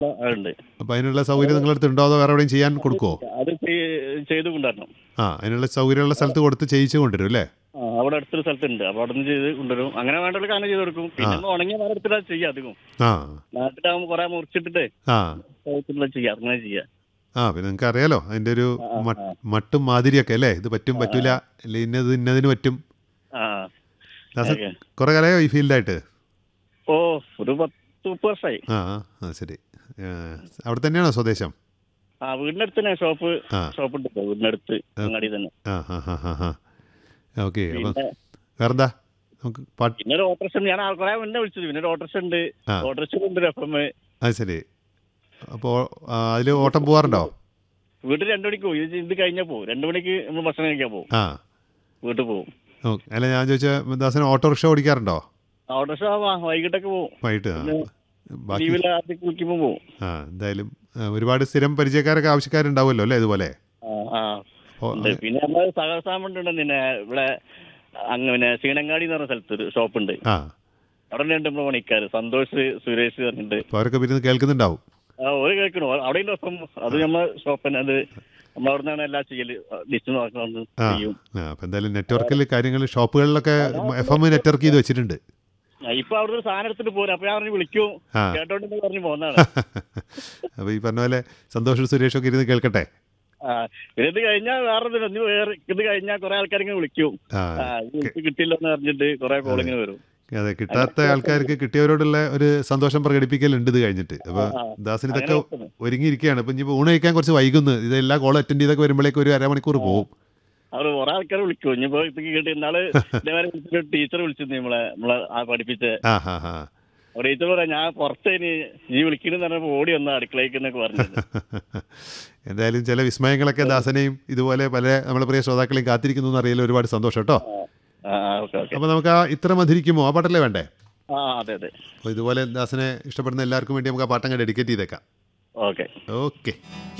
ഉണ്ട് അപ്പോൾ അതിനുള്ള സൗകര്യം നിങ്ങളടുത്ത് ഉണ്ടോ അതോ വേറെ എവിടെയും ചെയ്യാൻ കൊടുക്കുമോ അത് ചെയ്- ചെയ്ത് കൊണ്ടുവരണം ആ അതിനുള്ള സൗകര്യമുള്ള സ്ഥലത്ത് കൊടുത്ത് ചെയ്യിച്ച് കൊണ്ടുവരും അല്ലേ ആ, അവിടെ അടുത്തൊരു സ്ഥലത്തുണ്ട് അപ്പൊ അവിടെ നിന്ന് ചെയ്ത് കൊണ്ടുവരും അങ്ങനെ വേണ്ടവർക്ക് അങ്ങനെ ചെയ്ത് കൊടുക്കും പിന്നെ ഒന്ന് ഉണങ്ങിയ മരം എടുത്തിട്ടാ ചെയ്യാം അധികം ആ നാട്ടിലാവുമ്പോൾ കുറെ മുറിച്ചിട്ടിട്ട് ആ എടുത്തിട്ടുള്ള ചെയ്യാം അങ്ങനെ ചെയ്യാം ആ പിന്നെ നിങ്ങൾക്ക് അറിയാലോ അതിൻ്റെ ഒരു ആ, ആ, മ- ആ. മട്ടും മാതിരിയൊക്കെ അല്ലേ ഇത് പറ്റും പറ്റൂല അല്ലെ ഇന്നത് ഇന്നതിന് പറ്റും ആ ദാസൻ ഓക്കെ. കുറേ കാലമായോ ഈ ഫീൽഡായിട്ട് ഓ ഒരു പത്ത് മുപ്പത് വർഷമായി ആ ആ ശരി ഏ, അവിടെ തന്നെയാണോ സ്വദേശം ആ വീടിനടുത്ത് തന്നെ ഷോപ്പ് ആ. ഷോപ്പ് ഉണ്ട് ഇപ്പൊ വീടിനടുത്ത് അങ്ങാടി തന്നെ ആ ഹാ ഹാ ഹാ ഹാ ഓക്കെ അപ്പം പിന്നെ വേറെന്താ നമുക്ക് പാട്ട് പിന്നെ ഒരു ഓട്ടോറിക്ഷ ഉണ്ട്. ഞാൻ കുറെ മുന്നേ വിളിച്ചത് പിന്നെ ഒരു ഓട്ടോറിക്ഷ ഉണ്ട് ആ. ഓട്ടോറിക്ഷ ഉണ്ട് എഫ് എം അത് ശരി അപ്പോൾ അതിൽ ഓട്ടം പോകാറുണ്ടോ വീട്ടിൽ രണ്ടു മണിക്ക് പോകും ഇത് ഇത് കഴിഞ്ഞാൽ പോകും രണ്ടു മണിക്ക് നമ്മൾ ഭക്ഷണം കഴിക്കാൻ പോകും ആ വീട്ടിൽ പോകും ഓക്കെ അല്ല ഞാൻ ചോദിച്ച ദാസന് ഓട്ടോറിക്ഷ ഓടിക്കാറുണ്ടോ ഓട്ടോറിക്ഷ ആ, വൈകിട്ടൊക്കെ പോകും വൈകിട്ട് ആ പിന്നെ ബാക്കി ലീവിൽ ആദ്യം കുളിക്കുമ്പോൾ പോകും ആ എന്തായാലും ആ, ഒരുപാട് സ്ഥിരം പരിചയക്കാരൊക്കെ ആവശ്യക്കാരുണ്ടാവുമല്ലോ അല്ലേ ഇതുപോലെ ആ ആ അപ്പോൾ ഉണ്ട്. പിന്നെ നമ്മൾ സഹസാമുണ്ട് പിന്നെ ഇവിടെ അങ്ങ് പിന്നെ സീനങ്ങാടി എന്ന് പറഞ്ഞ സ്ഥലത്ത് ഒരു ഷോപ്പ് ഉണ്ട് ആ അവിടെ ഉണ്ട് നമ്മൾ പണിക്കാർ സന്തോഷ് സുരേഷ് പറഞ്ഞിട്ട് അപ്പോൾ അവരൊക്കെ പിന്നെ കേൾക്കുന്നുണ്ടാവും ആ ഒരു കേൾക്കണോ അവിടെ ഉണ്ട് ഒപ്പം അത് നമ്മൾ ഷോപ്പ് തന്നെ അത് നമ്മൾ അവിടെ നിന്നാണ് എല്ലാം ചെയ്യല് ലിസ്റ്റ് നോക്കണം ആ ചെയ്യും ആ അപ്പോൾ എന്തായാലും നെറ്റ്വർക്കിൽ കാര്യങ്ങൾ ഷോപ്പുകളിലൊക്കെ എഫ് എം നെറ്റ്വർക്ക് ചെയ്ത് വെച്ചിട്ടുണ്ട് ആ, ഇപ്പൊ അവിടെ ഒരു സാധനം എടുത്തിട്ട് പോരും അപ്പൊ ഞാൻ പറഞ്ഞു വിളിക്കും ആ കേട്ടോണ്ട് പറഞ്ഞു പോന്നാണ് അപ്പോൾ ഈ പറഞ്ഞ പോലെ സന്തോഷ് സുരേഷൊക്കെ ഇരുന്ന് കേൾക്കട്ടെ ആ പിന്നെ ഇത് കഴിഞ്ഞാൽ വേറെ ഇതില്ല. ഇനി വേറെ ഇത് കഴിഞ്ഞാൽ കുറെ ആൾക്കാരിങ്ങനെ വിളിക്കും ആ ആ ഇത് കിട്ടില്ല എന്ന് പറഞ്ഞിട്ട് കുറെ കോളിങ്ങനെ വരും അതെ കിട്ടാത്ത ആൾക്കാർക്ക് കിട്ടിയവരോടുള്ള ഒരു സന്തോഷം പ്രകടിപ്പിക്കലുണ്ട് ഇത് കഴിഞ്ഞിട്ട് അപ്പോൾ ആ, ദാസിന് ഇതൊക്കെ അങ്ങനെ നോക്കുന്നു. ഒരുങ്ങിയിരിക്കുകയാണ് ഇപ്പം ഇനിയിപ്പോൾ ഊണ് കഴിക്കാൻ കുറച്ച് വൈകുന്നു ഇതെല്ലാം കോൾ അറ്റൻഡ് ചെയ്തൊക്കെ വരുമ്പോഴേക്ക് ഒരു അരമണിക്കൂർ പോകും അവർ കുറെ ആൾക്കാർ വിളിക്കും ഇനിയിപ്പോ ഇത് കേട്ട് ഇന്നാള് ഇതേമാതിരി വിളിച്ചിട്ട് ടീച്ചർ വിളിച്ചിരുന്നു നമ്മളെ നമ്മളെ ആ പഠിപ്പിച്ച ആ ഹാ ഹാ അവിടെ ടീച്ചർ പറയാം ഞാൻ പുറത്ത് ഇനി നീ വിളിക്കണെന്ന് പറഞ്ഞപ്പോ ഓടി വന്ന അടുക്കളയ്ക്ക് എന്നൊക്കെ പറഞ്ഞത് എന്തായാലും ചില വിസ്മയങ്ങളൊക്കെ ദാസനെയും ഇതുപോലെ പല നമ്മളെ പ്രിയ ശ്രോതാക്കളെയും കാത്തിരിക്കുന്നു എന്ന് അറിയാൻ ഒരുപാട് സന്തോഷം കേട്ടോ ആ ഓക്കെ ഓക്കെ അപ്പോൾ നമുക്ക് ആ ഇത്ര മധുരിക്കുമോ ആ പാട്ടല്ലേ വേണ്ടേ ആ അതെ അതെ അപ്പോൾ ഇതുപോലെ ദാസനെ ഇഷ്ടപ്പെടുന്ന എല്ലാവർക്കും വേണ്ടി നമുക്ക് ആ പാട്ടങ്ങ് ഡെഡിക്കേറ്റ് ചെയ്തേക്കാം ഓക്കെ ഓക്കെ